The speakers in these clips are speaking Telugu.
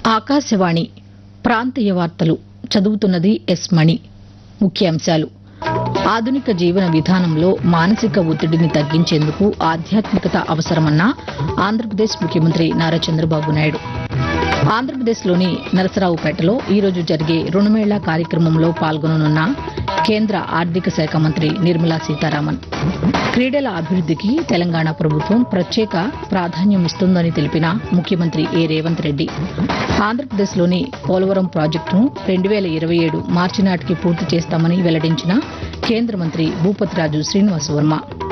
ఆకాశవాణి ప్రాంతీయ వార్తలు చదువుతున్నది ఎస్ మణి ముఖ్యాంశాలు ఆధునిక జీవన విధానంలో మానసిక ఒత్తిడిని తగ్గించేందుకు ఆధ్యాత్మికత అవసరమన్న ఆంధ్రప్రదేశ్ ముఖ్యమంత్రి నారా చంద్రబాబు నాయుడు ఆంధ్రప్రదేశ్లోని నరసరావుపేటలో ఈరోజు జరిగే రుణమేళా కార్యక్రమంలో పాల్గొననున్న కేంద్ర ఆర్థిక శాఖ మంత్రి నిర్మలా సీతారామన్ క్రీడల అభివృద్ధికి తెలంగాణ ప్రభుత్వం ప్రత్యేక ప్రాధాన్యం ఇస్తుందని తెలిపిన ముఖ్యమంత్రి ఏ రేవంత్ రెడ్డి ఆంధ్రప్రదేశ్లోని పోలవరం ప్రాజెక్టును రెండు వేల ఇరవై ఏడు మార్చి నాటికి పూర్తి చేస్తామని వెల్లడించిన కేంద్ర మంత్రి భూపతిరాజు శ్రీనివాస్ వర్మ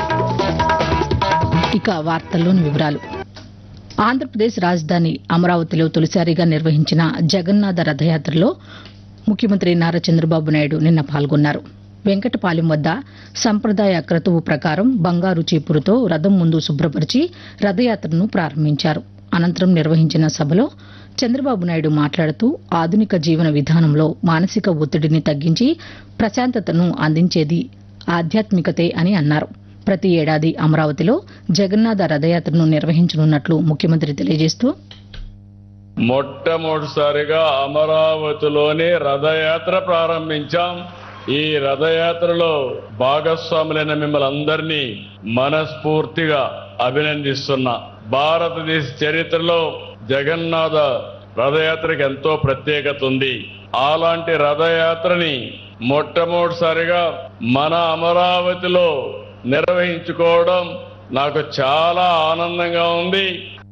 ఇక వార్తల్లోని వివరాలు ఆంధ్రప్రదేశ్ రాజధాని అమరావతిలో తొలిసారిగా నిర్వహించిన జగన్నాథ రథయాత్రలో ముఖ్యమంత్రి నారా చంద్రబాబు నాయుడు నిన్న పాల్గొన్నారు వెంకటపాలెం వద్ద సంప్రదాయ క్రతువు ప్రకారం బంగారు చీపురుతో రథం ముందు శుభ్రపరిచి రథయాత్రను ప్రారంభించారు అనంతరం నిర్వహించిన సభలో చంద్రబాబు నాయుడు మాట్లాడుతూ ఆధునిక జీవన విధానంలో మానసిక ఒత్తిడిని తగ్గించి ప్రశాంతతను అందించేది ఆధ్యాత్మికతే అని అన్నారు ప్రతి ఏడాది అమరావతిలో జగన్నాథ రథయాత్రను నిర్వహించనున్నట్లు ముఖ్యమంత్రి తెలియజేస్తూ మొట్టమొదటిసారిగా అమరావతిలోని రథయాత్ర ప్రారంభించాం ఈ రథయాత్రలో భాగస్వాములైన మిమ్మల్ని అందరినీ మనస్ఫూర్తిగా అభినందిస్తున్నా భారతదేశ చరిత్రలో జగన్నాథ రథయాత్రకి ఎంతో ప్రత్యేకత ఉంది అలాంటి రథయాత్రని మొట్టమొదటిసారిగా మన అమరావతిలో నిర్వహించుకోవడం నాకు చాలా ఆనందంగా ఉంది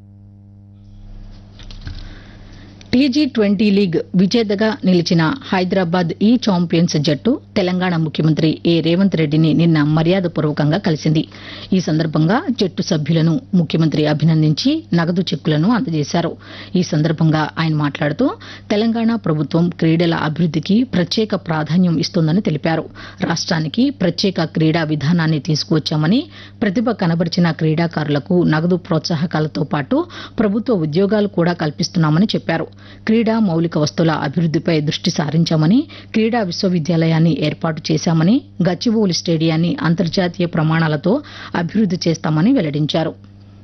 టీజీ ట్వంటీ లీగ్ విజేతగా నిలిచిన హైదరాబాద్ ఈ ఛాంపియన్స్ జట్టు తెలంగాణ ముఖ్యమంత్రి ఏ రేవంత్ రెడ్డిని నిన్న మర్యాదపూర్వకంగా కలిసింది ఈ సందర్భంగా జట్టు సభ్యులను ముఖ్యమంత్రి అభినందించి నగదు చెక్కులను అందజేశారు ఈ సందర్భంగా ఆయన మాట్లాడుతూ తెలంగాణ ప్రభుత్వం క్రీడల అభివృద్ధికి ప్రత్యేక ప్రాధాన్యం ఇస్తోందని తెలిపారు రాష్ట్రానికి ప్రత్యేక క్రీడా విధానాన్ని తీసుకువచ్చామని ప్రతిభ కనబరిచిన క్రీడాకారులకు నగదు ప్రోత్సాహకాలతో పాటు ప్రభుత్వ ఉద్యోగాలు కూడా కల్పిస్తున్నామని చెప్పారు క్రీడా మౌలిక వస్తువుల అభివృద్ధిపై దృష్టి సారించామని క్రీడా విశ్వవిద్యాలయాన్ని ఏర్పాటు చేశామని గచ్చిబౌలి స్టేడియాన్ని అంతర్జాతీయ ప్రమాణాలతో అభివృద్ది చేస్తామని వెల్లడించారు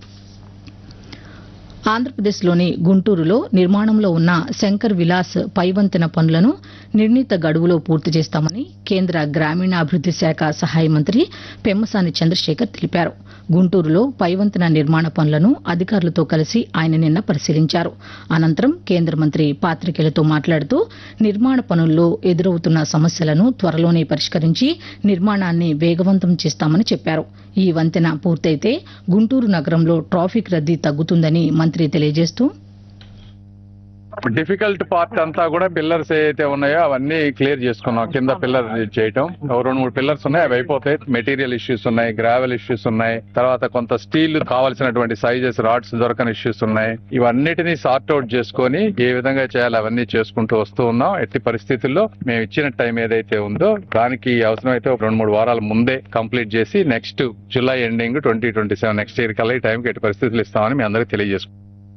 ఆంధ్రప్రదేశ్లోని గుంటూరులో నిర్మాణంలో ఉన్న శంకర్ విలాస్ పైవంతెన పనులను నిర్ణీత గడువులో పూర్తి చేస్తామని కేంద్ర గ్రామీణాభివృద్ది శాఖ సహాయ మంత్రి పెమ్మసాని చంద్రశేఖర్ తెలిపారు గుంటూరులో పైవంతెన నిర్మాణ పనులను అధికారులతో కలిసి ఆయన నిన్న పరిశీలించారు అనంతరం కేంద్ర మంత్రి పాతికేయులతో మాట్లాడుతూ నిర్మాణ పనుల్లో ఎదురవుతున్న సమస్యలను త్వరలోనే పరిష్కరించి నిర్మాణాన్ని వేగవంతం చేస్తామని చెప్పారు ఈ వంతెన పూర్తయితే గుంటూరు నగరంలో ట్రాఫిక్ రద్దీ తగ్గుతుందని మంత్రి తెలియజేస్తూ డిఫికల్ట్ పార్ట్ అంతా కూడా పిల్లర్స్ ఏవైతే ఉన్నాయో అవన్నీ క్లియర్ చేసుకున్నాం కింద పిల్లర్ చేయటం ఓ రెండు మూడు పిల్లర్స్ ఉన్నాయి అవి అయిపోతాయి మెటీరియల్ ఇష్యూస్ ఉన్నాయి గ్రావెల్ ఇష్యూస్ ఉన్నాయి తర్వాత కొంత స్టీల్ కావాల్సినటువంటి సైజెస్ రాడ్స్ దొరకని ఇష్యూస్ ఉన్నాయి ఇవన్నిటిని సార్ట్ అవుట్ చేసుకొని ఏ విధంగా చేయాలి అవన్నీ చేసుకుంటూ వస్తూ ఉన్నాం ఎట్టి పరిస్థితుల్లో మేము ఇచ్చిన టైం ఏదైతే ఉందో దానికి అవసరమైతే ఒక రెండు మూడు వారాల ముందే కంప్లీట్ చేసి next July ending twenty twenty seven next year కల్లా ఈ టైంకి ఎట్టి పరిస్థితులు ఇస్తామని మీ అందరికీ తెలియజేసుకుంటాం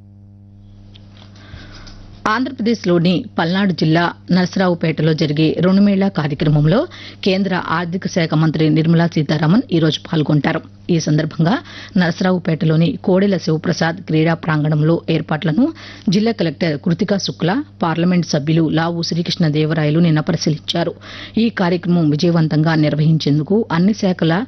ఆంధ్రప్రదేశ్లోని పల్నాడు జిల్లా నరసరావుపేటలో జరిగే రుణమేళా కార్యక్రమంలో కేంద్ర ఆర్థిక శాఖ మంత్రి నిర్మలా సీతారామన్ ఈరోజు పాల్గొంటారు ఈ సందర్భంగా నరసరావుపేటలోని కోడెల శివప్రసాద్ క్రీడా ప్రాంగణంలో ఏర్పాట్లను జిల్లా కలెక్టర్ కృతికా శుక్లా పార్లమెంట్ సభ్యులు లావు శ్రీకృష్ణదేవరాయలు నిన్న పరిశీలించారు ఈ కార్యక్రమం విజయవంతంగా నిర్వహించేందుకు అన్ని శాఖల